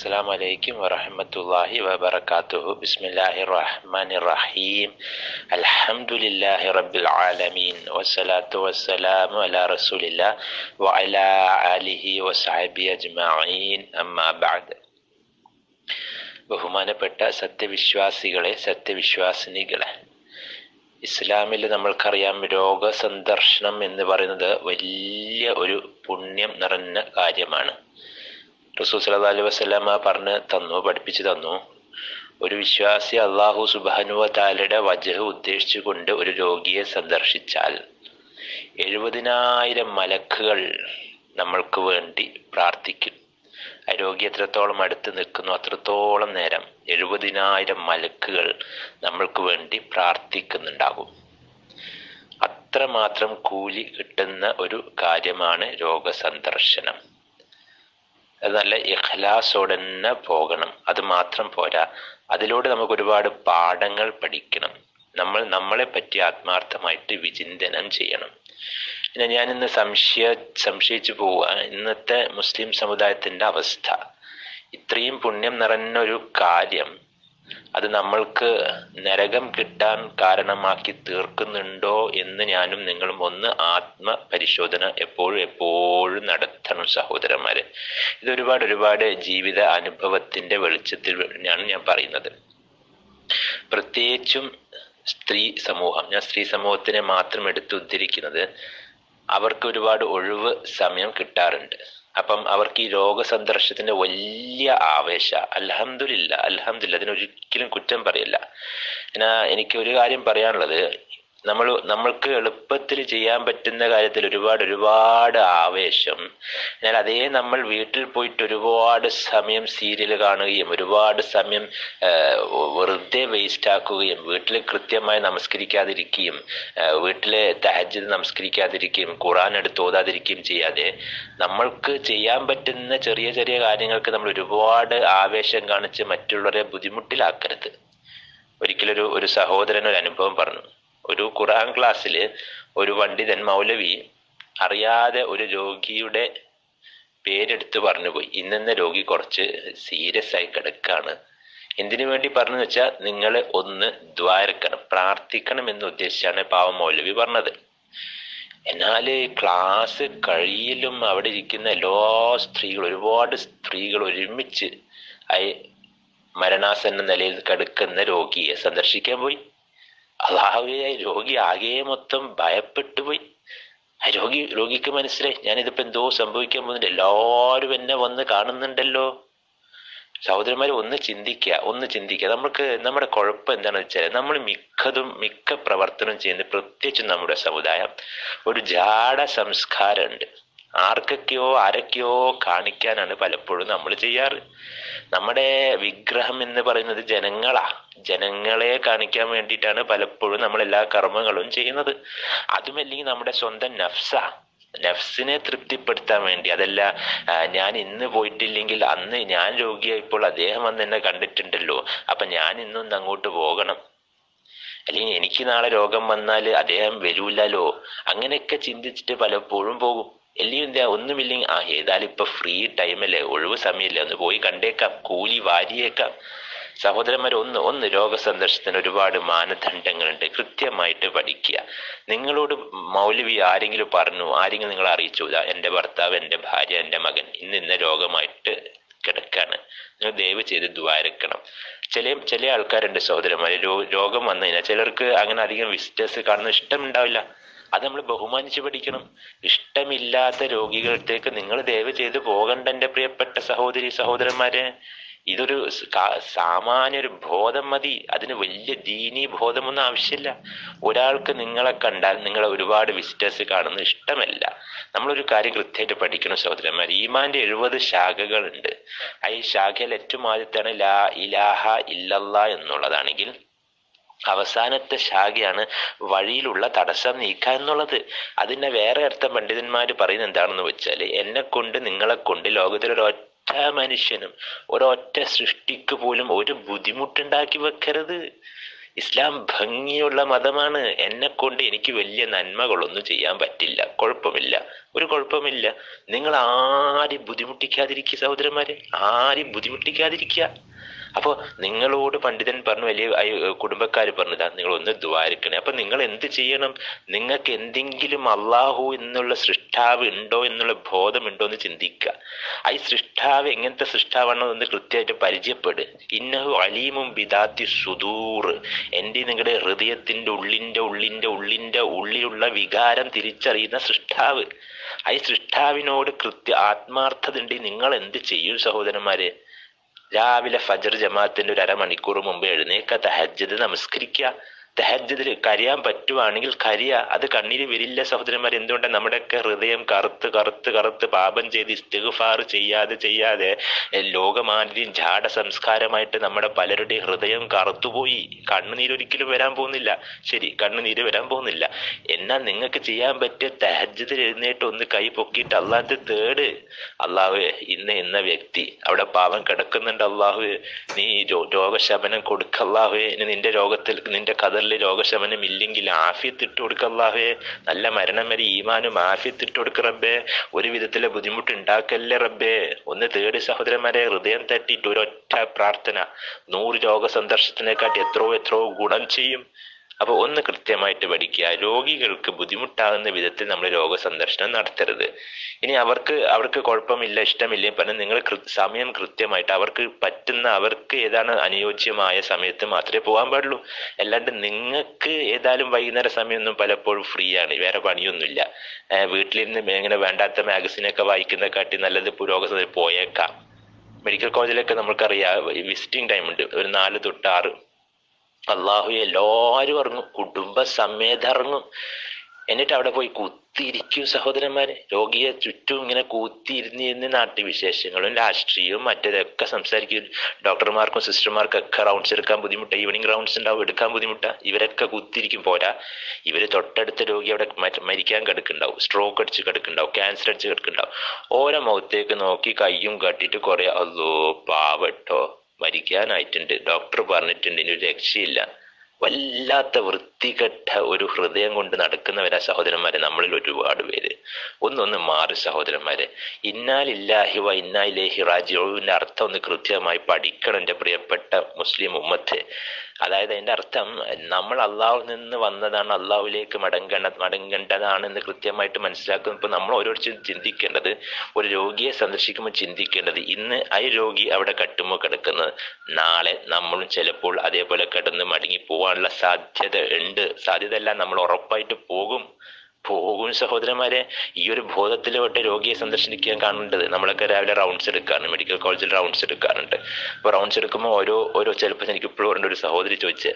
السلام عليكم ورحمة الله وبركاته بسم الله الرحمن الرحيم الحمد لله رب العالمين والصلاة والسلام على رسول الله وعلى آله وصحبه أجمعين أما بعد ബഹുമാനപ്പെട്ട സത്യവിശ്വാസികളെ സത്യവിശ്വാസിനികളെ ഇസ്ലാമിൽ നമ്മൾക്കറിയാം രോഗസന്ദർശനം എന്ന് പറയുന്നത് വലിയ ഒരു പുണ്യം നിറഞ്ഞ കാര്യമാണ് റസൂൽ സല്ലല്ലാഹു അലൈഹി വസല്ലമ പറഞ്ഞ് തന്നു പഠിപ്പിച്ചു തന്നു ഒരു വിശ്വാസി അള്ളാഹു സുബാനുവ താലയുടെ വജഹ് ഉദ്ദേശിച്ചുകൊണ്ട് ഒരു രോഗിയെ സന്ദർശിച്ചാൽ എഴുപതിനായിരം മലക്കുകൾ നമ്മൾക്ക് വേണ്ടി പ്രാർത്ഥിക്കും ആ രോഗി എത്രത്തോളം അടുത്ത് നിൽക്കുന്നു അത്രത്തോളം നേരം എഴുപതിനായിരം മലക്കുകൾ നമ്മൾക്ക് വേണ്ടി പ്രാർത്ഥിക്കുന്നുണ്ടാകും അത്രമാത്രം കൂലി കിട്ടുന്ന ഒരു കാര്യമാണ് രോഗസന്ദർശനം അത് നല്ല ഇഖ്ലാസോടെ തന്നെ പോകണം അത് മാത്രം പോരാ അതിലൂടെ നമുക്ക് ഒരുപാട് പാഠങ്ങൾ പഠിക്കണം നമ്മൾ നമ്മളെ പറ്റി ആത്മാർത്ഥമായിട്ട് വിചിന്തനം ചെയ്യണം പിന്നെ ഞാൻ ഇന്ന് സംശയ സംശയിച്ചു പോവുക ഇന്നത്തെ മുസ്ലിം സമുദായത്തിന്റെ അവസ്ഥ ഇത്രയും പുണ്യം നിറഞ്ഞൊരു കാര്യം അത് നമ്മൾക്ക് നരകം കിട്ടാൻ കാരണമാക്കി തീർക്കുന്നുണ്ടോ എന്ന് ഞാനും നിങ്ങളും ഒന്ന് ആത്മപരിശോധന എപ്പോഴും എപ്പോഴും നടത്തണം സഹോദരന്മാരെ ഇത് ഒരുപാട് ഒരുപാട് ജീവിത അനുഭവത്തിന്റെ വെളിച്ചത്തിൽ ആണ് ഞാൻ പറയുന്നത് പ്രത്യേകിച്ചും സ്ത്രീ സമൂഹം ഞാൻ സ്ത്രീ സമൂഹത്തിനെ മാത്രം എടുത്ത് ഉദ്ധരിക്കുന്നത് അവർക്ക് ഒരുപാട് ഒഴിവ് സമയം കിട്ടാറുണ്ട് അപ്പം അവർക്ക് ഈ രോഗസന്ദർശനത്തിന്റെ വലിയ ആവേശ അൽഹമില്ല അൽഹമില്ല അതിനൊരിക്കലും കുറ്റം പറയില്ല എന്നാ എനിക്ക് ഒരു കാര്യം പറയാനുള്ളത് നമ്മൾ നമ്മൾക്ക് എളുപ്പത്തിൽ ചെയ്യാൻ പറ്റുന്ന കാര്യത്തിൽ ഒരുപാട് ഒരുപാട് ആവേശം എന്നാൽ അതേ നമ്മൾ വീട്ടിൽ പോയിട്ട് ഒരുപാട് സമയം സീരിയൽ കാണുകയും ഒരുപാട് സമയം വെറുതെ വേസ്റ്റ് ആക്കുകയും വീട്ടിൽ കൃത്യമായി നമസ്കരിക്കാതിരിക്കുകയും വീട്ടിലെ തഹജ്ജത് നമസ്കരിക്കാതിരിക്കുകയും ഖുറാൻ എടുത്ത് ഓതാതിരിക്കുകയും ചെയ്യാതെ നമ്മൾക്ക് ചെയ്യാൻ പറ്റുന്ന ചെറിയ ചെറിയ കാര്യങ്ങൾക്ക് നമ്മൾ ഒരുപാട് ആവേശം കാണിച്ച് മറ്റുള്ളവരെ ബുദ്ധിമുട്ടിലാക്കരുത് ഒരിക്കലൊരു ഒരു സഹോദരൻ ഒരു അനുഭവം പറഞ്ഞു ഒരു ഖുറാൻ ക്ലാസ്സിൽ ഒരു പണ്ഡിതൻ മൗലവി അറിയാതെ ഒരു രോഗിയുടെ പേരെടുത്ത് പറഞ്ഞുപോയി ഇന്നെന്ന രോഗി കുറച്ച് സീരിയസ് ആയി കിടക്കാണ് എന്തിനു വേണ്ടി പറഞ്ഞു വെച്ചാൽ നിങ്ങൾ ഒന്ന് ദ്വാരക്കണം പ്രാർത്ഥിക്കണം എന്ന് ഉദ്ദേശിച്ചാണ് പാവം മൗലവി പറഞ്ഞത് എന്നാൽ ക്ലാസ് കഴിയിലും അവിടെ ഇരിക്കുന്ന എല്ലാ സ്ത്രീകൾ ഒരുപാട് സ്ത്രീകൾ ഒരുമിച്ച് ആയി മരണാസന്ന നിലയിൽ കിടക്കുന്ന രോഗിയെ സന്ദർശിക്കാൻ പോയി അള്ളാഹുവെ രോഗി ആകെ മൊത്തം ഭയപ്പെട്ടു പോയി ആ രോഗി രോഗിക്ക് മനസ്സിലായി ഞാനിതിപ്പോ എന്തോ സംഭവിക്കാൻ പോകുന്നുണ്ട് എല്ലാവരും എന്നെ വന്ന് കാണുന്നുണ്ടല്ലോ സഹോദരന്മാരെ ഒന്ന് ചിന്തിക്കുക ഒന്ന് ചിന്തിക്കുക നമുക്ക് നമ്മുടെ കുഴപ്പം എന്താണെന്ന് വെച്ചാൽ നമ്മൾ മിക്കതും മിക്ക പ്രവർത്തനം ചെയ്യുന്നത് പ്രത്യേകിച്ചും നമ്മുടെ സമുദായം ഒരു ജാട സംസ്കാരമുണ്ട് ആർക്കൊക്കെയോ ആരൊക്കെയോ കാണിക്കാനാണ് പലപ്പോഴും നമ്മൾ ചെയ്യാറ് നമ്മുടെ വിഗ്രഹം എന്ന് പറയുന്നത് ജനങ്ങളാ ജനങ്ങളെ കാണിക്കാൻ വേണ്ടിയിട്ടാണ് പലപ്പോഴും നമ്മൾ എല്ലാ കർമ്മങ്ങളും ചെയ്യുന്നത് അതുമല്ലെങ്കിൽ നമ്മുടെ സ്വന്തം നഫ്സ നഫ്സിനെ തൃപ്തിപ്പെടുത്താൻ വേണ്ടി അതല്ല ഞാൻ ഇന്ന് പോയിട്ടില്ലെങ്കിൽ അന്ന് ഞാൻ രോഗിയായപ്പോൾ അദ്ദേഹം വന്ന് എന്നെ കണ്ടിട്ടുണ്ടല്ലോ അപ്പൊ ഞാൻ ഇന്നൊന്ന് അങ്ങോട്ട് പോകണം അല്ലെങ്കിൽ എനിക്ക് നാളെ രോഗം വന്നാൽ അദ്ദേഹം വരൂലല്ലോ അങ്ങനെയൊക്കെ ചിന്തിച്ചിട്ട് പലപ്പോഴും പോകും അല്ലെങ്കിൽ എന്താ ഒന്നുമില്ലെങ്കിൽ ആ ഏതായാലും ഇപ്പൊ ഫ്രീ ടൈമല്ലേ ഒഴിവ് സമയമല്ലേ ഒന്ന് പോയി കണ്ടേക്കാം കൂലി വാരിയേക്കാം സഹോദരന്മാർ ഒന്ന് ഒന്ന് രോഗസന്ദർശനത്തിന് ഒരുപാട് മാനദണ്ഡങ്ങളുണ്ട് കൃത്യമായിട്ട് പഠിക്കുക നിങ്ങളോട് മൗലവി ആരെങ്കിലും പറഞ്ഞു ആരെങ്കിലും നിങ്ങൾ അറിയിച്ചു ഇതാ എൻ്റെ ഭർത്താവ് എൻ്റെ ഭാര്യ എൻ്റെ മകൻ ഇന്ന് ഇന്ന രോഗമായിട്ട് കിടക്കാണ് നിങ്ങൾ ദയവ് ചെയ്ത് ദ്വാരക്കണം ചില ചില ആൾക്കാരുണ്ട് സഹോദരന്മാർ രോഗം വന്നു കഴിഞ്ഞാൽ ചിലർക്ക് അങ്ങനെ അധികം വിസിറ്റേഴ്സ് കാണുന്ന ഇഷ്ടമുണ്ടാവില്ല അത് നമ്മൾ ബഹുമാനിച്ച് പഠിക്കണം ഇഷ്ടമില്ലാത്ത രോഗികളത്തേക്ക് നിങ്ങൾ ദയവ് ചെയ്ത് പോകണ്ട എൻ്റെ പ്രിയപ്പെട്ട സഹോദരി സഹോദരന്മാരെ ഇതൊരു സാമാന്യ ഒരു ബോധം മതി അതിന് വലിയ ദീനീ ബോധമൊന്നും ആവശ്യമില്ല ഒരാൾക്ക് നിങ്ങളെ കണ്ടാൽ നിങ്ങളെ ഒരുപാട് വിസിറ്റേഴ്സ് കാണുന്നത് ഇഷ്ടമല്ല നമ്മളൊരു കാര്യം കൃത്യമായിട്ട് പഠിക്കണം സഹോദരന്മാർ ഈമാന്റെ എഴുപത് ശാഖകളുണ്ട് ആ ഈ ശാഖയിൽ ഏറ്റവും ആദ്യത്താണ് ലാ ഇലാഹ ഇല്ലല്ല എന്നുള്ളതാണെങ്കിൽ അവസാനത്തെ ശാഖയാണ് വഴിയിലുള്ള തടസ്സം നീക്കുക എന്നുള്ളത് അതിന്റെ വേറെ അർത്ഥം പണ്ഡിതന്മാർ പറയുന്നത് എന്താണെന്ന് വെച്ചാൽ എന്നെ കൊണ്ട് നിങ്ങളെ കൊണ്ട് ലോകത്തിലൊരു ഒറ്റ മനുഷ്യനും ഒരൊറ്റ സൃഷ്ടിക്ക് പോലും ഒരു ബുദ്ധിമുട്ടുണ്ടാക്കി വെക്കരുത് ഇസ്ലാം ഭംഗിയുള്ള മതമാണ് എന്നെ കൊണ്ട് എനിക്ക് വലിയ നന്മകളൊന്നും ചെയ്യാൻ പറ്റില്ല കുഴപ്പമില്ല ഒരു കുഴപ്പമില്ല നിങ്ങൾ ആരും ബുദ്ധിമുട്ടിക്കാതിരിക്കുക സഹോദരന്മാരെ ആരും ബുദ്ധിമുട്ടിക്കാതിരിക്കുക അപ്പോൾ നിങ്ങളോട് പണ്ഡിതൻ പറഞ്ഞു വലിയ കുടുംബക്കാർ പറഞ്ഞതാ നിങ്ങൾ ഒന്ന് ദ്വാരിക്കണേ അപ്പൊ നിങ്ങൾ എന്ത് ചെയ്യണം നിങ്ങൾക്ക് എന്തെങ്കിലും അള്ളാഹു എന്നുള്ള സൃഷ്ടാവ് ഉണ്ടോ എന്നുള്ള ബോധമുണ്ടോ എന്ന് ചിന്തിക്കുക ആ ഈ സൃഷ്ടാവ് എങ്ങനത്തെ സൃഷ്ടാവാണോ എന്ന് കൃത്യമായിട്ട് പരിചയപ്പെട് ഇന്നഹു അലീമും ബിദാത്തി സുദൂർ എൻ്റെ നിങ്ങളുടെ ഹൃദയത്തിന്റെ ഉള്ളിന്റെ ഉള്ളിന്റെ ഉള്ളിന്റെ ഉള്ളിലുള്ള വികാരം തിരിച്ചറിയുന്ന സൃഷ്ടാവ് ആ ഈ സൃഷ്ടാവിനോട് കൃത്യ ആത്മാർത്ഥത ഉണ്ടെങ്കിൽ നിങ്ങൾ എന്ത് ചെയ്യും സഹോദരന്മാരെ രാവിലെ ഫജർ ജമാഅത്തിന്റെ ഒരു അരമണിക്കൂർ മുമ്പ് എഴുന്നേക്ക തഹജ്ജദ് നമസ്കരിക്കുക തഹജ്ജദിൽ കരയാൻ പറ്റുവാണെങ്കിൽ കരയ അത് കണ്ണീര് വരില്ല സഹോദരന്മാർ എന്തുകൊണ്ടാണ് നമ്മുടെയൊക്കെ ഹൃദയം കറുത്ത് കറുത്ത് കറുത്ത് പാപം ചെയ്ത് ഇസ്തിഗ്ഫാർ ചെയ്യാതെ ചെയ്യാതെ ലോകമാലിന്യം ജാട സംസ്കാരമായിട്ട് നമ്മുടെ പലരുടെയും ഹൃദയം കറുത്തുപോയി കണ്ണുനീര് ഒരിക്കലും വരാൻ പോകുന്നില്ല ശരി കണ്ണുനീര് വരാൻ പോകുന്നില്ല എന്നാൽ നിങ്ങൾക്ക് ചെയ്യാൻ പറ്റിയ തഹജ്ജദിൽ എഴുന്നേറ്റ് ഒന്ന് കൈ പൊക്കിയിട്ട് അള്ളാന്റെ തേട് അള്ളാഹു ഇന്ന് എന്ന വ്യക്തി അവിടെ പാവം കിടക്കുന്നുണ്ട് അള്ളാഹു നീ രോഗശമനം കൊടുക്ക അള്ളാഹു നിന്റെ രോഗത്തിൽ നിന്റെ കതറിൽ രോഗശമനം ഇല്ലെങ്കിൽ ആഫിയത്ത് ഇട്ട് കൊടുക്ക അള്ളാഹുവേ നല്ല മരണം വരെ ഈമാനും ആഫിയത്ത് ഇട്ട് കൊടുക്ക റബ്ബേ ഒരു വിധത്തിലെ ബുദ്ധിമുട്ട് ഉണ്ടാക്കല്ലേ റബ്ബേ ഒന്ന് തേടി സഹോദരന്മാരെ ഹൃദയം തട്ടിയിട്ട് ഒരൊറ്റ പ്രാർത്ഥന നൂറ് രോഗ സന്ദർശനത്തിനെക്കാട്ടി എത്രയോ എത്രയോ ഗുണം ചെയ്യും അപ്പൊ ഒന്ന് കൃത്യമായിട്ട് പഠിക്കുക രോഗികൾക്ക് ബുദ്ധിമുട്ടാകുന്ന വിധത്തിൽ നമ്മൾ രോഗസന്ദർശനം നടത്തരുത് ഇനി അവർക്ക് അവർക്ക് കുഴപ്പമില്ല ഇഷ്ടമില്ല പറഞ്ഞാൽ നിങ്ങൾ സമയം കൃത്യമായിട്ട് അവർക്ക് പറ്റുന്ന അവർക്ക് ഏതാണ് അനുയോജ്യമായ സമയത്ത് മാത്രമേ പോകാൻ പാടുള്ളൂ അല്ലാണ്ട് നിങ്ങൾക്ക് ഏതായാലും വൈകുന്നേര സമയമൊന്നും പലപ്പോഴും ഫ്രീ ആണ് വേറെ പണിയൊന്നുമില്ല വീട്ടിലിരുന്ന് ഇങ്ങനെ വേണ്ടാത്ത മാഗസിനൊക്കെ വായിക്കുന്ന കാട്ടി നല്ലത് പുരോഗതി പോയേക്കാം മെഡിക്കൽ കോളേജിലൊക്കെ നമുക്കറിയാം വിസിറ്റിംഗ് ടൈം ഉണ്ട് ഒരു നാല് തൊട്ട് ആറ് അള്ളാഹു എല്ലാവരും ഇറങ്ങും കുടുംബ സമേതം ഇറങ്ങും എന്നിട്ട് അവിടെ പോയി കുത്തിയിരിക്കും സഹോദരന്മാരെ രോഗിയെ ചുറ്റും ഇങ്ങനെ കൂത്തിയിരുന്നിരുന്ന് നാട്ടുവിശേഷങ്ങളും രാഷ്ട്രീയവും മറ്റേതൊക്കെ സംസാരിക്കും ഡോക്ടർമാർക്കും സിസ്റ്റർമാർക്കും ഒക്കെ റൗണ്ട്സ് എടുക്കാൻ ബുദ്ധിമുട്ട് ഈവനിങ് റൗണ്ട്സ് ഉണ്ടാവും എടുക്കാൻ ബുദ്ധിമുട്ടാ ഇവരൊക്കെ കുത്തിയിരിക്കും പോരാ ഇവര് തൊട്ടടുത്ത രോഗി അവിടെ മരിക്കാൻ കിടക്കുന്നുണ്ടാവും സ്ട്രോക്ക് അടിച്ച് കിടക്കുന്നുണ്ടാവും ക്യാൻസർ അടിച്ച് കിടക്കുന്നുണ്ടാവും ഓരോ മുഖത്തേക്ക് നോക്കി കയ്യും കട്ടിട്ട് കുറെ അല്ലോ പാവട്ടോ മരിക്കാനായിട്ടുണ്ട് ഡോക്ടർ പറഞ്ഞിട്ടുണ്ട് ഇനി ഒരു രക്ഷയില്ല വല്ലാത്ത വൃത്തികെട്ട ഒരു ഹൃദയം കൊണ്ട് നടക്കുന്നവരാ സഹോദരന്മാരെ നമ്മളിൽ ഒരുപാട് പേര് ഒന്നൊന്ന് മാറി സഹോദരന്മാരെ ഇന്നാലില്ലാഹി വ ഇന്നായിലേഹി റാജിയുടെ അർത്ഥം ഒന്ന് കൃത്യമായി പഠിക്കണം എൻ്റെ പ്രിയപ്പെട്ട മുസ്ലിം ഉമ്മത്ത് അതായത് അതിന്റെ അർത്ഥം നമ്മൾ അള്ളാഹുവിൽ നിന്ന് വന്നതാണ് അള്ളാഹുവിലേക്ക് മടങ്ങേണ്ട മടങ്ങേണ്ടതാണെന്ന് കൃത്യമായിട്ട് മനസ്സിലാക്കുന്ന ഇപ്പൊ നമ്മൾ ഓരോരുത്തരും ചിന്തിക്കേണ്ടത് ഒരു രോഗിയെ സന്ദർശിക്കുമ്പോൾ ചിന്തിക്കേണ്ടത് ഇന്ന് ആ രോഗി അവിടെ കട്ടുമ്പോൾ കിടക്കുന്നത് നാളെ നമ്മളും ചിലപ്പോൾ അതേപോലെ കിടന്ന് മടങ്ങി പോകാനുള്ള സാധ്യത ഉണ്ട് സാധ്യത അല്ല നമ്മൾ ഉറപ്പായിട്ട് പോകും പോകും സഹോദരന്മാരെ ഈ ഒരു ബോധത്തിലോട്ട് രോഗിയെ സന്ദർശിക്കാൻ കാണേണ്ടത് നമ്മളൊക്കെ രാവിലെ റൗണ്ട്സ് എടുക്കാറുണ്ട് മെഡിക്കൽ കോളേജിൽ റൗണ്ട്സ് എടുക്കാറുണ്ട് അപ്പോൾ റൗണ്ട്സ് എടുക്കുമ്പോൾ ഓരോ ഓരോ ചിലപ്പോൾ എനിക്ക് ഇപ്പോഴും ഉണ്ട് ഒരു സഹോദരി ചോദിച്ചേ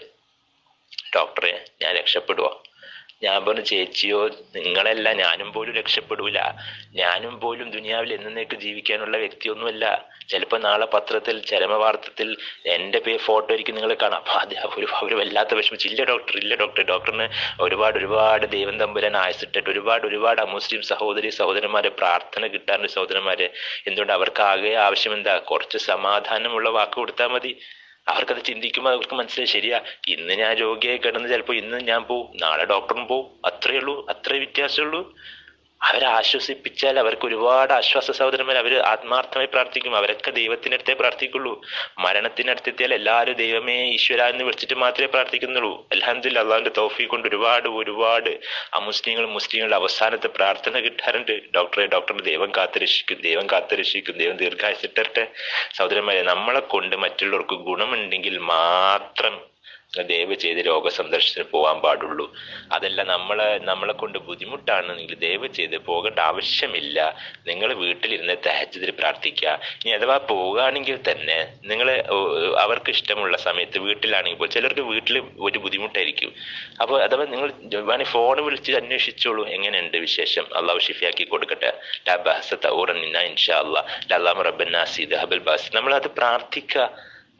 ഡോക്ടറെ ഞാൻ രക്ഷപ്പെടുവോ ഞാൻ പറഞ്ഞു ചേച്ചിയോ നിങ്ങളല്ല ഞാനും പോലും രക്ഷപ്പെടൂല ഞാനും പോലും ദുനിയാവിൽ എന്നേക്ക് ജീവിക്കാനുള്ള വ്യക്തിയൊന്നുമല്ല ചിലപ്പോൾ നാളെ പത്രത്തിൽ ചരമവാർത്തത്തിൽ എൻ്റെ പേ ഫോട്ടോ ആയിരിക്കും നിങ്ങൾ കാണാം അപ്പൊ അത് ഒരു ഒരു വല്ലാത്ത വിഷമിച്ച് ഇല്ല ഡോക്ടർ ഇല്ല ഡോക്ടർ ഡോക്ടറിന് ഒരുപാട് ഒരുപാട് ദൈവം തമ്പുരാൻ ആയസിട്ടിട്ട് ഒരുപാട് ഒരുപാട് അമുസ്ലിം സഹോദരി സഹോദരന്മാരെ പ്രാർത്ഥന കിട്ടാറുണ്ട് സഹോദരന്മാരെ എന്തുകൊണ്ട് അവർക്ക് ആകെ ആവശ്യം എന്താ കുറച്ച് സമാധാനമുള്ള വാക്ക് കൊടുത്താൽ മതി അവർക്കത് ചിന്തിക്കുമ്പോൾ അവർക്ക് മനസ്സിലായി ശരിയാ ഇന്ന് ഞാൻ രോഗിയായി കിടന്ന് ചിലപ്പോൾ ഇന്ന് ഞാൻ പോവും നാളെ ഡോക്ടറും പോവും അത്രയേ ഉള്ളൂ അത്രേ വ്യത്യാസമുള്ളൂ അവരെ ആശ്വസിപ്പിച്ചാൽ അവർക്ക് ഒരുപാട് ആശ്വാസ സഹോദരന്മാർ അവർ ആത്മാർത്ഥമായി പ്രാർത്ഥിക്കും അവരൊക്കെ ദൈവത്തിനടുത്തേ പ്രാർത്ഥിക്കുള്ളൂ മരണത്തിനടുത്തെത്തിയാൽ എല്ലാവരും ദൈവമേ ഈശ്വര എന്ന് വിളിച്ചിട്ട് മാത്രമേ പ്രാർത്ഥിക്കുന്നുള്ളൂ അലഹദില്ല അള്ളാഹിന്റെ തോഫി കൊണ്ട് ഒരുപാട് ഒരുപാട് അമുസ്ലിങ്ങളും മുസ്ലിങ്ങളുടെ അവസാനത്തെ പ്രാർത്ഥന കിട്ടാറുണ്ട് ഡോക്ടറെ ഡോക്ടറിന്റെ ദൈവം കാത്തുരക്ഷിക്കും ദൈവം കാത്തുരക്ഷിക്കും ദൈവം ദീർഘായുസിട്ടട്ടെ സഹോദരന്മാരെ നമ്മളെ കൊണ്ട് മറ്റുള്ളവർക്ക് ഗുണമുണ്ടെങ്കിൽ മാത്രം ദയവ് ചെയ്ത് രോഗസന്ദർശനത്തിന് പോകാൻ പാടുള്ളൂ അതല്ല നമ്മളെ നമ്മളെ കൊണ്ട് ബുദ്ധിമുട്ടാണ് നിങ്ങൾ ദയവ് ചെയ്ത് പോകേണ്ട ആവശ്യമില്ല നിങ്ങൾ വീട്ടിലിരുന്ന് തഹജ്ജുദിൽ പ്രാർത്ഥിക്കുക ഇനി അഥവാ പോകുകയാണെങ്കിൽ തന്നെ നിങ്ങൾ അവർക്ക് ഇഷ്ടമുള്ള സമയത്ത് വീട്ടിലാണെങ്കിൽ പോലും ചിലർക്ക് വീട്ടിൽ ഒരു ബുദ്ധിമുട്ടായിരിക്കും അപ്പോൾ അഥവാ നിങ്ങൾ വേണമെങ്കിൽ ഫോൺ വിളിച്ച് അന്വേഷിച്ചോളൂ എങ്ങനെയുണ്ട് വിശേഷം അള്ളാഹു ഷിഫിയാക്കി കൊടുക്കട്ടെ ലാ ബഹസ തൗറൻ ഇൻഷാ അള്ളാഹ് ലല്ലാമ റബ്ബന്നാസി ദഹബൽ ബാസ് നമ്മളത് പ്രാർത്ഥിക്കുക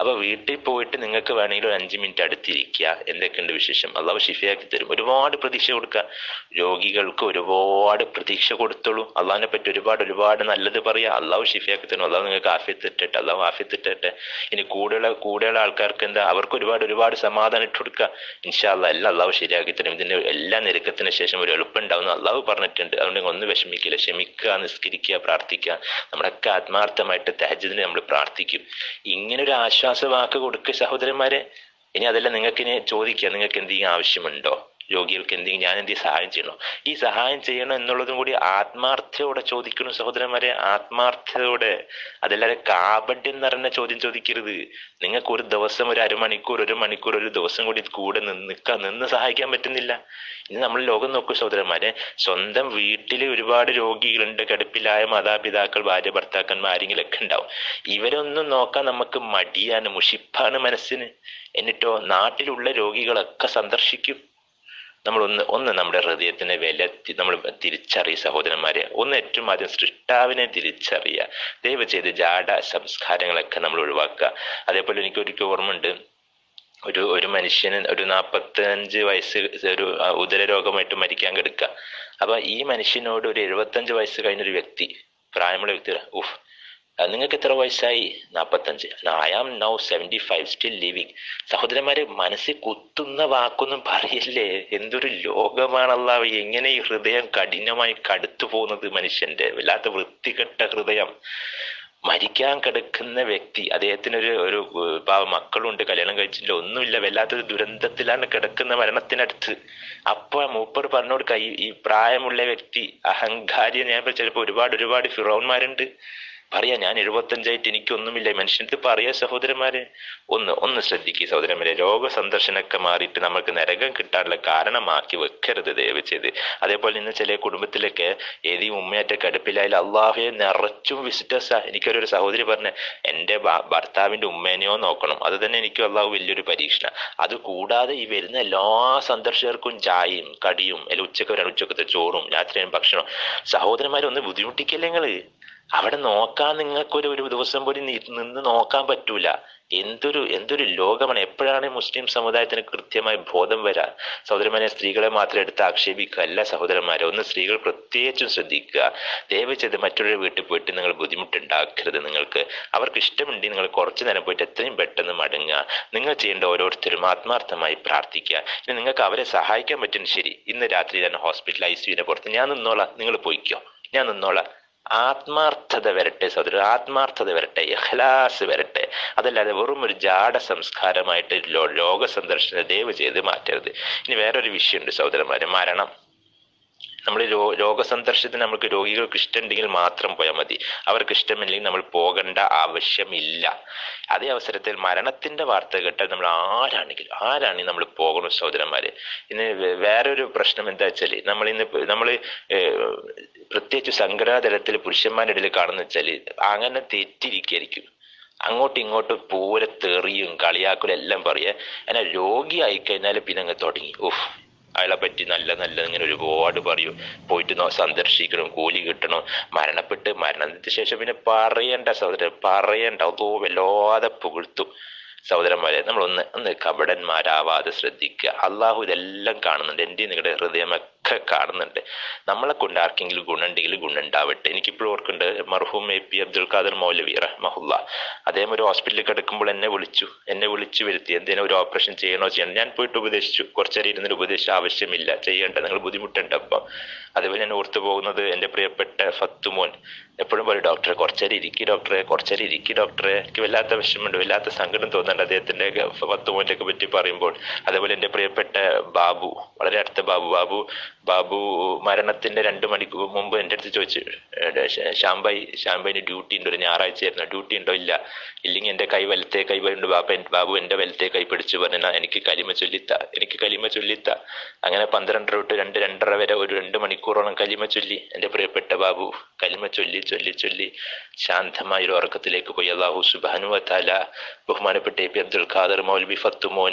അപ്പൊ വീട്ടിൽ പോയിട്ട് നിങ്ങൾക്ക് വേണമെങ്കിൽ ഒരു അഞ്ച് മിനിറ്റ് അടുത്തിരിക്കുക എന്തൊക്കെയുണ്ട് വിശേഷം അള്ളാഹു ഷിഫയാക്കി തരും ഒരുപാട് പ്രതീക്ഷ കൊടുക്കുക രോഗികൾക്ക് ഒരുപാട് പ്രതീക്ഷ കൊടുത്തോളൂ അള്ളാഹിനെ പറ്റി ഒരുപാട് ഒരുപാട് നല്ലത് പറയുക അള്ളാഹു ഷിഫയാക്കി തരും അള്ളാഹു നിങ്ങൾക്ക് ആഫിയത്ത് ഇട്ടിട്ട് അള്ളാഹു ആഫിയത്ത് ഇട്ടിട്ട് ഇനി കൂടെയുള്ള കൂടെയുള്ള ആൾക്കാർക്ക് എന്താ അവർക്ക് ഒരുപാട് ഒരുപാട് സമാധാനം ഇട്ട് കൊടുക്കുക ഇൻഷാല്ല എല്ലാം അള്ളാഹു ശരിയാക്കി തരും ഇതിന്റെ എല്ലാ നിരക്കത്തിന് ശേഷം ഒരു എളുപ്പം ഉണ്ടാവുന്ന അള്ളാഹു പറഞ്ഞിട്ടുണ്ട് അതുകൊണ്ട് ഒന്ന് വിഷമിക്കില്ല ക്ഷമിക്കുക നിസ്കരിക്കുക പ്രാർത്ഥിക്കുക നമ്മളൊക്കെ ആത്മാർത്ഥമായിട്ട് തഹജദിന് നമ്മൾ പ്രാർത്ഥിക്കും ഇങ്ങനെ ഒരു ആശ്വാസവാക്ക് കൊടുക്കുക സഹോദരന്മാരെ ഇനി അതല്ല നിങ്ങൾക്ക് ഇനി ചോദിക്കുക നിങ്ങൾക്ക് എന്തെങ്കിലും ആവശ്യമുണ്ടോ രോഗികൾക്ക് എന്തെങ്കിലും ഞാൻ എന്തെങ്കിലും സഹായം ചെയ്യണോ ഈ സഹായം ചെയ്യണം എന്നുള്ളതും കൂടി ആത്മാർത്ഥയോടെ ചോദിക്കണം സഹോദരന്മാരെ ആത്മാർത്ഥയോടെ അതല്ലാതെ കാപട്യം നിറഞ്ഞ ചോദ്യം ചോദിക്കരുത് നിങ്ങൾക്ക് ഒരു ദിവസം ഒരു അരമണിക്കൂർ ഒരു മണിക്കൂർ ഒരു ദിവസം കൂടി കൂടെ നിന്ന് നിൽക്കാൻ നിന്ന് സഹായിക്കാൻ പറ്റുന്നില്ല ഇനി നമ്മൾ ലോകം നോക്കൂ സഹോദരന്മാരെ സ്വന്തം വീട്ടിൽ ഒരുപാട് രോഗികളുണ്ട് കിടപ്പിലായ മാതാപിതാക്കൾ ഭാര്യ ഭർത്താക്കന്മാരെങ്കിലും ഒക്കെ ഉണ്ടാവും ഇവരൊന്നും നോക്കാൻ നമുക്ക് മടിയാണ് മുഷിപ്പാണ് മനസ്സിന് എന്നിട്ടോ നാട്ടിലുള്ള രോഗികളൊക്കെ സന്ദർശിക്കും നമ്മൾ ഒന്ന് ഒന്ന് നമ്മുടെ ഹൃദയത്തിനെ വില തി- നമ്മൾ തിരിച്ചറിയ സഹോദരന്മാരെ ഒന്ന് ഏറ്റവും ആദ്യം സൃഷ്ടാവിനെ തിരിച്ചറിയുക ദയവ് ചെയ്ത് ജാഡ സംസ്കാരങ്ങളൊക്കെ നമ്മൾ ഒഴിവാക്കുക അതേപോലെ എനിക്ക് ഒരിക്കൽ ഓർമ്മയുണ്ട് ഒരു ഒരു മനുഷ്യന് ഒരു നാൽപ്പത്തഞ്ച് വയസ്സ് ഒരു ആ, ഉദരരോഗമായിട്ട് മരിക്കാൻ കിടക്കുക അപ്പൊ ഈ മനുഷ്യനോട് ഒരു എഴുപത്തഞ്ച് വയസ്സ് കഴിഞ്ഞൊരു വ്യക്തി പ്രായമുള്ള വ്യക്തി ഉഫ് ആ, നിങ്ങൾക്ക് എത്ര വയസ്സായി നാൽപ്പത്തഞ്ച് I am now seventy five still living സഹോദരന്മാരെ മനസ്സിൽ കുത്തുന്ന വാക്കൊന്നും പറയല്ലേ എന്തൊരു ലോകമാണല്ല എങ്ങനെ ഈ ഹൃദയം കഠിനമായി കടുത്തു പോകുന്നത് മനുഷ്യന്റെ വല്ലാത്ത വൃത്തികെട്ട ഹൃദയം മരിക്കാൻ കിടക്കുന്ന വ്യക്തി അദ്ദേഹത്തിന് ഒരു ഒരു ഏർ, പാവ മക്കളുണ്ട് കല്യാണം കഴിച്ചില്ല ഒന്നുമില്ല വല്ലാത്തൊരു ദുരന്തത്തിലാണ് കിടക്കുന്ന മരണത്തിനടുത്ത് അപ്പൊ മൂപ്പർ പറഞ്ഞു കൊടുക്ക ഈ ഈ പ്രായമുള്ള വ്യക്തി അഹങ്കാരി ഞാൻ ചിലപ്പോ ഒരുപാട് ഒരുപാട് ഫിറോന്മാരുണ്ട് പറയാ ഞാൻ എഴുപത്തഞ്ചായിട്ട് എനിക്കൊന്നുമില്ല മനുഷ്യനത്ത് പറയാ സഹോദരന്മാരെ ഒന്ന് ഒന്ന് ശ്രദ്ധിക്കുക സഹോദരന്മാരെ രോഗ സന്ദർശനമൊക്കെ മാറിയിട്ട് നമുക്ക് നരകം കിട്ടാനുള്ള കാരണമാക്കി വെക്കരുത് ദയവ് ചെയ്ത് അതേപോലെ ഇന്ന് ചില കുടുംബത്തിലൊക്കെ ഏതി ഉമ്മയറ്റ കടുപ്പിലായാലും അള്ളാഹുയെ നിറച്ചും വിസിറ്റേഴ്സാ എനിക്കൊരു സഹോദരി പറഞ്ഞ എൻ്റെ ഭ- ഭർത്താവിന്റെ ഉമ്മേനെയോ നോക്കണം അത് തന്നെ എനിക്ക് അള്ളാഹു വലിയൊരു പരീക്ഷണ അത് കൂടാതെ ഈ വരുന്ന എല്ലാ സന്ദർശകർക്കും ചായയും കടിയും അല്ല ഉച്ചക്ക് വരാൻ ഉച്ചക്കത്തെ ചോറും രാത്രിയും ഭക്ഷണം സഹോദരന്മാരെ ഒന്ന് ബുദ്ധിമുട്ടിക്കല്ലേ നിങ്ങള് അവിടെ നോക്കാൻ നിങ്ങൾക്കൊരു ഒരു ദിവസം പോലും നി- നിന്ന് നോക്കാൻ പറ്റൂല എന്തൊരു എന്തൊരു ലോകമാണ് എപ്പോഴാണ് മുസ്ലിം സമുദായത്തിന് കൃത്യമായി ബോധം വരാ സഹോദരന്മാരെ സ്ത്രീകളെ മാത്രം എടുത്ത് ആക്ഷേപിക്കുക അല്ല സഹോദരന്മാരെ ഒന്ന് സ്ത്രീകൾ പ്രത്യേകിച്ചും ശ്രദ്ധിക്കുക ദയവ് ചെയ്ത് മറ്റൊരു വീട്ടിൽ പോയിട്ട് നിങ്ങൾ ബുദ്ധിമുട്ടുണ്ടാക്കരുത് നിങ്ങൾക്ക് അവർക്ക് ഇഷ്ടമുണ്ടെങ്കിൽ നിങ്ങൾ കുറച്ചു നേരം പോയിട്ട് എത്രയും പെട്ടെന്ന് മടങ്ങുക നിങ്ങൾ ചെയ്യേണ്ട ഓരോരുത്തരും ആത്മാർത്ഥമായി പ്രാർത്ഥിക്കുക ഇനി നിങ്ങൾക്ക് അവരെ സഹായിക്കാൻ പറ്റും ശരി ഇന്ന് രാത്രി ഞാൻ ഹോസ്പിറ്റൽ ഐ സിയുടെ പുറത്ത് ഞാൻ നിന്നോളാം നിങ്ങൾ പോയിക്കോ ഞാൻ നിന്നോളാം ആത്മാർത്ഥത വരട്ടെ സഹോദരൻ ആത്മാർത്ഥത വരട്ടെ ഇഖ്ലാസ് വരട്ടെ അതല്ലാതെ വെറും ഒരു ജാട സംസ്കാരമായിട്ട് ലോ ലോക സന്ദർശന ദയവ് ചെയ്ത് മാറ്റരുത് ഇനി വേറൊരു വിഷയമുണ്ട് സഹോദരന്മാരെ മരണം നമ്മൾ രോ രോഗസന്ദർശനത്തിന് നമുക്ക് രോഗികൾക്ക് ഇഷ്ടമുണ്ടെങ്കിൽ മാത്രം പോയാൽ മതി അവർക്ക് ഇഷ്ടമില്ലെങ്കിൽ നമ്മൾ പോകേണ്ട ആവശ്യമില്ല അതേ അവസരത്തിൽ മരണത്തിന്റെ വാർത്ത കേട്ടാൽ നമ്മൾ ആരാണെങ്കിലും ആരാണെങ്കിലും നമ്മൾ പോകണം സഹോദരന്മാരെ ഇന്ന് വേ- വേറൊരു പ്രശ്നം എന്താ വെച്ചാൽ നമ്മൾ ഇന്ന് നമ്മൾ പ്രത്യേകിച്ച് സംഘടനാതലത്തിൽ പുരുഷന്മാരുടെ ഇടയിൽ കാണുന്ന വെച്ചാൽ അങ്ങനെ തെറ്റിരിക്കായിരിക്കും അങ്ങോട്ടും ഇങ്ങോട്ടും പൂരെ തെറിയും കളിയാക്കലും എല്ലാം പറയാ എന്നാൽ രോഗിയായി കഴിഞ്ഞാൽ പിന്നെ അങ്ങ് തുടങ്ങി ഉഫ് അയാളെ പറ്റി നല്ല നല്ല ഇങ്ങനെ ഒരുപാട് പറയും പോയിട്ട് നോ- സന്ദർശിക്കണം കൂലി കിട്ടണം മരണപ്പെട്ട് മരണത്തിന് ശേഷം പിന്നെ പറയണ്ട സഹോദരൻ പറയണ്ട അതോ വല്ലാതെ പുകഴ്ത്തും സഹോദരന്മാരെ നമ്മൾ ഒന്ന് ഒന്ന് കപടന്മാരാവാതെ ശ്രദ്ധിക്കുക അള്ളാഹു ഇതെല്ലാം കാണുന്നുണ്ട് എൻ്റെ നിങ്ങളുടെ ഹൃദയമൊക്കെ കാണുന്നുണ്ട് നമ്മളെ കൊണ്ട് ആർക്കെങ്കിലും ഗുണമുണ്ടെങ്കിൽ ഗുണം ഉണ്ടാവട്ടെ എനിക്കിപ്പോഴും ഓർക്കുന്നുണ്ട് മർഹൂം എ പി അബ്ദുൽ ഖാദർ മൗലവി റഹ്മഹുല്ല അദ്ദേഹം ഒരു ഹോസ്പിറ്റലിൽ കിടക്കുമ്പോൾ എന്നെ വിളിച്ചു എന്നെ വിളിച്ചു വരുത്തി എന്തിനാ ഒരു ഓപ്പറേഷൻ ചെയ്യണോ ചെയ്യണം ഞാൻ പോയിട്ട് ഉപദേശിച്ചു കുറച്ചേരം ഇരുന്നൊരു ഉപദേശം ആവശ്യമില്ല ചെയ്യേണ്ട നിങ്ങൾ ബുദ്ധിമുട്ടുണ്ട് അപ്പം അതുപോലെ ഞാൻ ഓർത്തു പോകുന്നത് എൻ്റെ പ്രിയപ്പെട്ട ഫത്തുമോൻ എപ്പോഴും പറയും ഡോക്ടറെ കുറച്ചേരം ഇരിക്കി ഡോക്ടറെ കുറച്ചേരം ഇരിക്കി ഡോക്ടറെ എനിക്ക് വല്ലാത്ത വിഷമമുണ്ട് വല്ലാത്ത സങ്കടം തോന്നുന്നുണ്ട് അദ്ദേഹത്തിന്റെ ഫത്തുമോന്റെ ഒക്കെ പറ്റി പറയുമ്പോൾ അതേപോലെ എൻ്റെ പ്രിയപ്പെട്ട ബാബു വളരെ അടുത്ത ബാബു ബാബു ബാബു മരണത്തിന്റെ രണ്ട് മണിക്കൂർ മുമ്പ് എൻ്റെ അടുത്ത് ചോദിച്ചു "എടാ, ശ- ശാംബായി ശാംബായിന് ഡ്യൂട്ടി ഉണ്ടോ ഒരു ഞായറാഴ്ച ആയിരുന്നു ഡ്യൂട്ടി ഉണ്ടോ ഇല്ല ഇല്ലെങ്കിൽ എൻ്റെ കൈ വലത്തെ കൈ ഉണ്ട് ബാബ ബാബു എൻ്റെ വലത്തെ കൈ പിടിച്ചു പറഞ്ഞാ എനിക്ക് കലിമ ചൊല്ലിത്ത എനിക്ക് കലിമ ചൊല്ലിത്ത അങ്ങനെ പന്ത്രണ്ടര തൊട്ട് രണ്ട് രണ്ടര വരെ ഒരു രണ്ട് മണിക്കൂറോളം കലിമ ചൊല്ലി എൻ്റെ പ്രിയപ്പെട്ട ബാബു കലിമ ചൊല്ലി ചൊല്ലി ചൊല്ലി ശാന്തമായ ഒരു ഉറക്കത്തിലേക്ക് പോയി അള്ളാഹു സുബാനു താല ബഹുമാനപ്പെട്ട എ പി അബ്ദുൽ ഖാദർ മൗലവി ഫത്തുമോന്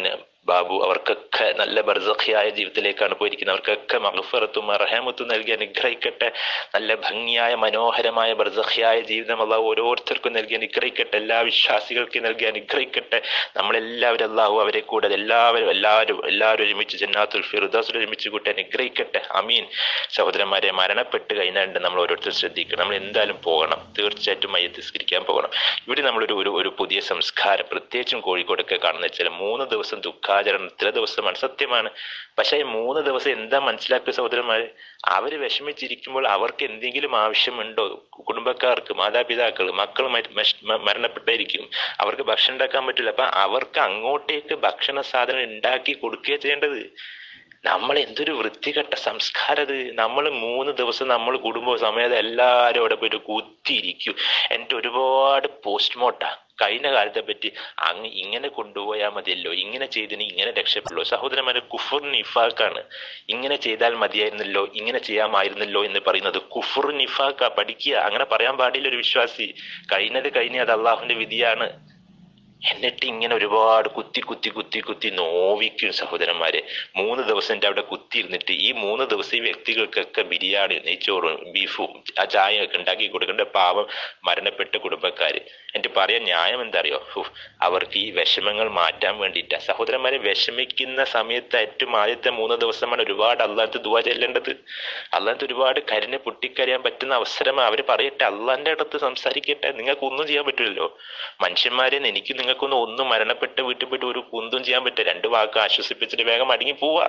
ബാബു അവർക്കൊക്കെ നല്ല ബർസഖിയായ ജീവിതത്തിലേക്കാണ് പോയിരിക്കുന്നത് അവർക്കൊക്കെ മഹഫറത്തും അർഹമത്തും നൽകി അനുഗ്രഹിക്കട്ടെ നല്ല ഭംഗിയായ മനോഹരമായ ബർസഖിയായ ജീവിതം അള്ളാഹു ഓരോരുത്തർക്കും നൽകി അനുഗ്രഹിക്കട്ടെ എല്ലാ വിശ്വാസികൾക്കും നൽകി അനുഗ്രഹിക്കട്ടെ നമ്മളെല്ലാവരും അള്ളാഹു അവരെ കൂടെ എല്ലാവരും എല്ലാവരും എല്ലാവരും ഒരുമിച്ച് ജന്നാത്തുൽ ഫിറുദാസിൽ ഒരുമിച്ച് കൂട്ടി അനുഗ്രഹിക്കട്ടെ അമീൻ സഹോദരന്മാരെ മരണപ്പെട്ട് കഴിഞ്ഞാൽ നമ്മൾ ഓരോരുത്തർ ശ്രദ്ധിക്കണം നമ്മൾ എന്തായാലും പോകണം തീർച്ചയായിട്ടും മയ്യത്ത് നിസ്കരിക്കാൻ പോകണം ഇവിടെ നമ്മളൊരു ഒരു ഒരു പുതിയ സംസ്കാരം പ്രത്യേകിച്ചും കോഴിക്കോടൊക്കെ കാണുന്ന വെച്ചാൽ മൂന്ന് ദിവസം ദുഃഖാചരണം ഇത്ര ദിവസമാണ് സത്യമാണ് പക്ഷേ ഈ മൂന്ന് ദിവസം എന്താ മനസ്സിലാക്കിയ സഹോദരന്മാര് അവര് വിഷമിച്ചിരിക്കുമ്പോൾ അവർക്ക് എന്തെങ്കിലും ആവശ്യമുണ്ടോ കുടുംബക്കാർക്ക് മാതാപിതാക്കൾ മക്കളുമായിട്ട് മഷ്- മ- മരണപ്പെട്ടായിരിക്കും അവർക്ക് ഭക്ഷണം ഉണ്ടാക്കാൻ പറ്റില്ല അപ്പൊ അവർക്ക് അങ്ങോട്ടേക്ക് ഭക്ഷണ സാധനം ഉണ്ടാക്കി കൊടുക്കുകയാണ് ചെയ്യേണ്ടത് നമ്മൾ എന്തൊരു വൃത്തികെട്ട സംസ്കാരത് നമ്മൾ മൂന്ന് ദിവസം നമ്മൾ കുടുംബ സമയത്ത് എല്ലാവരും അവിടെ പോയിട്ട് കുത്തിയിരിക്കും എന്നിട്ട് ഒരുപാട് പോസ്റ്റ്മോർട്ടാ കഴിഞ്ഞ കാലത്തെ പറ്റി അങ്ങ് ഇങ്ങനെ കൊണ്ടുപോയാൽ മതിയല്ലോ ഇങ്ങനെ ചെയ്തിന് ഇങ്ങനെ രക്ഷപ്പെടുള്ളൂ സഹോദരന്മാരെ കുഫുർ നിഫാക്കാണ് ഇങ്ങനെ ചെയ്താൽ മതിയായിരുന്നല്ലോ ഇങ്ങനെ ചെയ്യാമായിരുന്നല്ലോ എന്ന് പറയുന്നത് കുഫുർ നിഫാക്ക പഠിക്കുക അങ്ങനെ പറയാൻ പാടില്ല ഒരു വിശ്വാസി കഴിഞ്ഞത് കഴിഞ്ഞ അത് അള്ളാഹുവിന്റെ വിധിയാണ് എന്നിട്ട് ഇങ്ങനെ ഒരുപാട് കുത്തി കുത്തി കുത്തി കുത്തി നോവിക്കും സഹോദരന്മാരെ മൂന്ന് ദിവസം എൻ്റെ അവിടെ കുത്തി ഇരുന്നിട്ട് ഈ മൂന്ന് ദിവസം ഈ വ്യക്തികൾക്കൊക്കെ ബിരിയാണി നെയ്ച്ചോറും ബീഫും ആ ചായ ഒക്കെ ഉണ്ടാക്കി കൊടുക്കേണ്ട പാവം മരണപ്പെട്ട കുടുംബക്കാര് എന്നിട്ട് പറയാൻ ന്യായം എന്താ അറിയോ ഹു, അവർക്ക് ഈ വിഷമങ്ങൾ മാറ്റാൻ വേണ്ടിയിട്ടാ സഹോദരന്മാരെ വിഷമിക്കുന്ന സമയത്ത് ഏറ്റവും ആദ്യത്തെ മൂന്ന് ദിവസമാണ് ഒരുപാട് അള്ളാഹത്ത് ദുവാ ചെല്ലേണ്ടത് അള്ളാഹത്ത് ഒരുപാട് കരുണ പൊട്ടിക്കരയാൻ പറ്റുന്ന അവസരം അവർ പറയട്ടെ അള്ളാന്റെ അടുത്ത് സംസാരിക്കട്ടെ നിങ്ങൾക്ക് ഒന്നും ചെയ്യാൻ പറ്റില്ലല്ലോ മനുഷ്യന്മാരെ എനിക്ക് നിങ്ങൾക്കൊന്നും ഒന്നും മരണപ്പെട്ട് വീട്ടിൽ പോയിട്ട് ഒരു കുന്തും ചെയ്യാൻ പറ്റില്ല രണ്ട് വാക്ക് ആശ്വസിപ്പിച്ചിട്ട് വേഗം മടങ്ങി പോവാ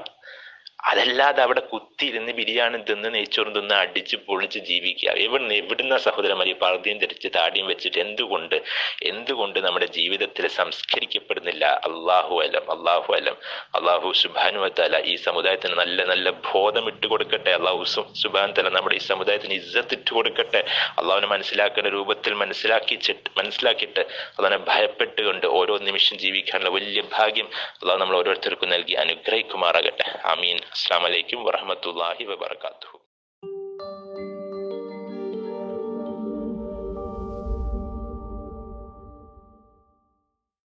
അതല്ലാതെ അവിടെ കുത്തിയിരുന്ന് ബിരിയാണി തിന്ന് നെയ്ച്ചോറും തിന്ന് അടിച്ച് പൊളിച്ച് ജീവിക്കുക എവിടുന്ന് എവിടുന്ന സഹോദരന്മാർ ഈ പർദ്ദയും ധരിച്ച് താടിയും വെച്ചിട്ട് എന്തുകൊണ്ട് എന്തുകൊണ്ട് നമ്മുടെ ജീവിതത്തിൽ സംസ്കരിക്കപ്പെടുന്നില്ല അള്ളാഹു അലം അള്ളാഹു അലം അള്ളാഹു സുബാനു തല ഈ സമുദായത്തിന് നല്ല നല്ല ബോധം ഇട്ട് കൊടുക്കട്ടെ അള്ളാഹു സുബാൻ തല നമ്മുടെ ഈ സമുദായത്തിന് ഇജ്ജത്ത് ഇട്ട് കൊടുക്കട്ടെ അള്ളാഹുവിനെ മനസ്സിലാക്കുന്ന രൂപത്തിൽ മനസ്സിലാക്കി മനസ്സിലാക്കിയിട്ട് അള്ളാഹിനെ ഭയപ്പെട്ടുകൊണ്ട് ഓരോ നിമിഷം ജീവിക്കാനുള്ള വലിയ ഭാഗ്യം അള്ളാഹു നമ്മൾ ഓരോരുത്തർക്കും നൽകി അനുഗ്രഹിക്കുമാറാകട്ടെ ആമീൻ അസ്സാം വലൈക്കും വറഹമത്തല്ലാഹി വബർക്കാത്തു